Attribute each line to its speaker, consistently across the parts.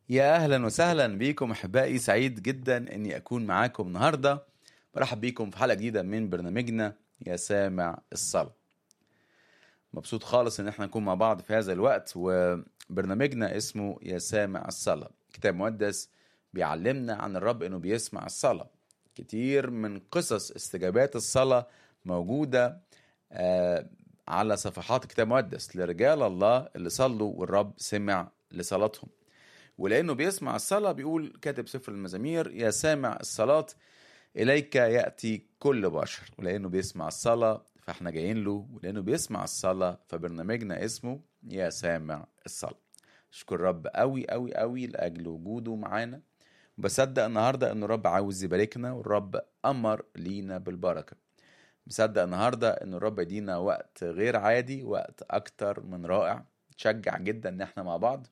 Speaker 1: يا اهلا وسهلا بيكم احبائي سعيد جدا اني اكون معاكم النهارده برحب بيكم في حلقه جديده من برنامجنا يا سامع الصلاه مبسوط خالص ان احنا نكون مع بعض في هذا الوقت وبرنامجنا اسمه يا سامع الصلاه كتاب مقدس بيعلمنا عن الرب انه بيسمع الصلاه كتير من قصص استجابات الصلاه موجوده آه، على صفحات الكتاب المقدس لرجال الله اللي صلوا والرب سمع لصلاتهم ولانه بيسمع الصلاه بيقول كاتب سفر المزامير يا سامع الصلاه اليك ياتي كل بشر ولانه بيسمع الصلاه فاحنا جايين له ولانه بيسمع الصلاه فبرنامجنا اسمه يا سامع الصلاه اشكر رب قوي قوي قوي لاجل وجوده معانا بصدق النهارده ان الرب عاوز يباركنا والرب امر لينا بالبركه مصدق النهارده ان الرب يدينا وقت غير عادي وقت اكتر من رائع تشجع جدا ان احنا مع بعض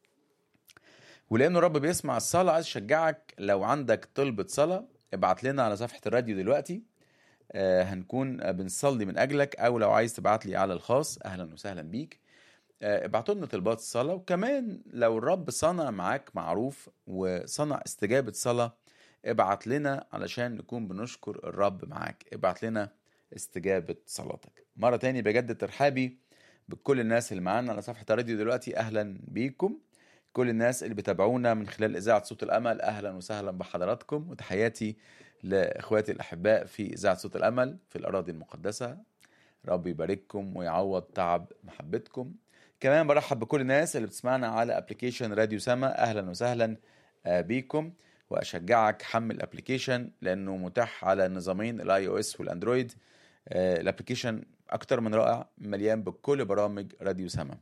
Speaker 1: ولانه الرب بيسمع الصلاه عايز اشجعك لو عندك طلبه صلاه ابعت لنا على صفحه الراديو دلوقتي آه هنكون آه، بنصلي من اجلك او لو عايز تبعت لي على الخاص اهلا وسهلا بيك آه، ابعتوا لنا طلبات الصلاه وكمان لو الرب صنع معاك معروف وصنع استجابه صلاه ابعت لنا علشان نكون بنشكر الرب معاك ابعت لنا استجابه صلاتك مره تاني بجدد ترحابي بكل الناس اللي معانا على صفحه الراديو دلوقتي اهلا بيكم كل الناس اللي بيتابعونا من خلال اذاعه صوت الامل اهلا وسهلا بحضراتكم وتحياتي لاخواتي الاحباء في اذاعه صوت الامل في الاراضي المقدسه رب يبارككم ويعوض تعب محبتكم كمان برحب بكل الناس اللي بتسمعنا على ابلكيشن راديو سما اهلا وسهلا آه، بيكم واشجعك حمل الابلكيشن لانه متاح على النظامين الاي او اس والاندرويد آه، الابلكيشن اكتر من رائع مليان بكل برامج راديو سما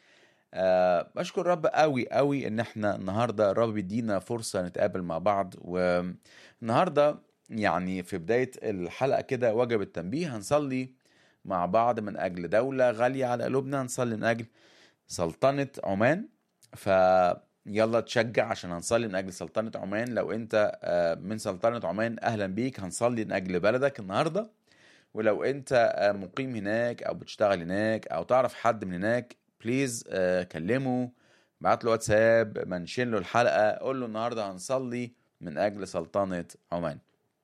Speaker 1: آه، بشكر الرب قوي قوي ان احنا النهارده الرب بيدينا فرصه نتقابل مع بعض والنهارده يعني في بدايه الحلقه كده وجب التنبيه هنصلي مع بعض من اجل دوله غاليه على قلوبنا هنصلي من اجل سلطنه عمان فيلا تشجع عشان هنصلي من اجل سلطنه عمان لو انت آه، من سلطنه عمان اهلا بيك هنصلي من اجل بلدك النهارده ولو انت آه، مقيم هناك او بتشتغل هناك او تعرف حد من هناك بليز آه، كلمه بعت له واتساب منشن له الحلقه قول له النهارده هنصلي من اجل سلطنه عمان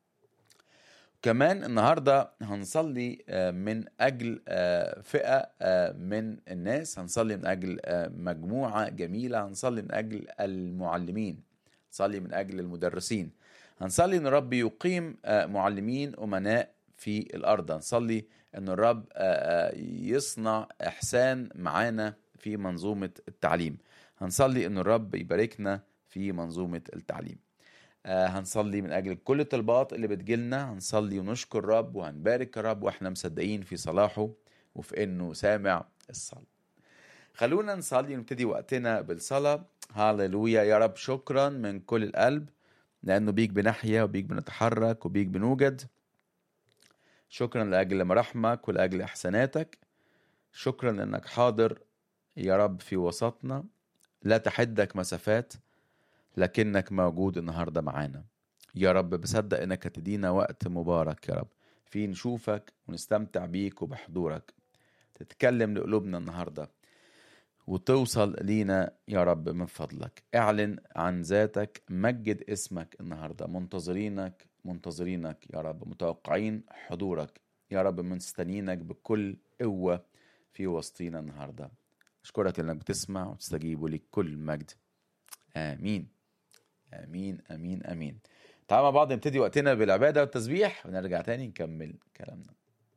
Speaker 1: كمان النهارده هنصلي آه، من اجل آه، فئه آه، من الناس هنصلي من اجل آه، مجموعه جميله هنصلي من اجل المعلمين هنصلي من اجل المدرسين هنصلي ان الرب يقيم آه، معلمين امناء في الارض هنصلي ان الرب آه، آه، يصنع احسان معانا في منظومه التعليم هنصلي ان الرب يباركنا في منظومه التعليم آه، هنصلي من اجل كل الطلبات اللي بتجيلنا هنصلي ونشكر الرب وهنبارك الرب واحنا مصدقين في صلاحه وفي انه سامع الصلاه خلونا نصلي ونبتدي وقتنا بالصلاه هاللويا يا رب شكرا من كل القلب لانه بيك بنحيا وبيك بنتحرك وبيك بنوجد شكرا لاجل مراحمك ولاجل احساناتك شكرا لانك حاضر يا رب في وسطنا لا تحدك مسافات لكنك موجود النهارده معانا يا رب بصدق انك هتدينا وقت مبارك يا رب في نشوفك ونستمتع بيك وبحضورك تتكلم لقلوبنا النهارده وتوصل لينا يا رب من فضلك اعلن عن ذاتك مجد اسمك النهارده منتظرينك منتظرينك يا رب متوقعين حضورك يا رب مستنيينك بكل قوة في وسطينا النهارده اشكرك انك بتسمع وتستجيب ولك كل مجد امين امين امين امين تعالوا مع بعض نبتدي وقتنا بالعباده والتسبيح ونرجع تاني نكمل كلامنا